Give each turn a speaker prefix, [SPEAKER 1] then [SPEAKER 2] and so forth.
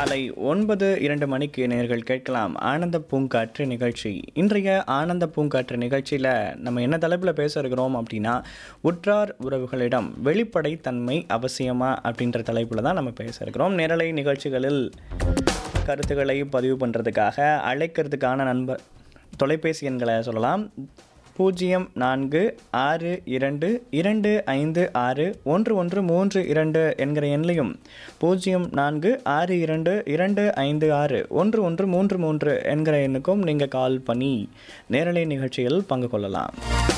[SPEAKER 1] காலை ஒன்பது இரண்டு மணிக்கு நேர்கள் கேட்கலாம் ஆனந்த பூங்காற்று நிகழ்ச்சி இன்றைய ஆனந்த பூங்காற்று நிகழ்ச்சியில் நம்ம என்ன தலைப்பில் பேச இருக்கிறோம் அப்படின்னா உற்றார் உறவுகளிடம் வெளிப்படைத்தன்மை அவசியமா அப்படின்ற தலைப்பில் தான் நம்ம பேச இருக்கிறோம் நேரலை நிகழ்ச்சிகளில் கருத்துக்களை பதிவு பண்ணுறதுக்காக அழைக்கிறதுக்கான நண்பர் தொலைபேசி எண்களை சொல்லலாம் பூஜ்ஜியம் நான்கு ஆறு இரண்டு இரண்டு ஐந்து ஆறு ஒன்று ஒன்று மூன்று இரண்டு என்கிற எண்ணையும் பூஜ்ஜியம் நான்கு ஆறு இரண்டு இரண்டு ஐந்து ஆறு ஒன்று ஒன்று மூன்று மூன்று என்கிற எண்ணுக்கும் நீங்கள் கால் பண்ணி நேரலை நிகழ்ச்சியில் பங்கு கொள்ளலாம்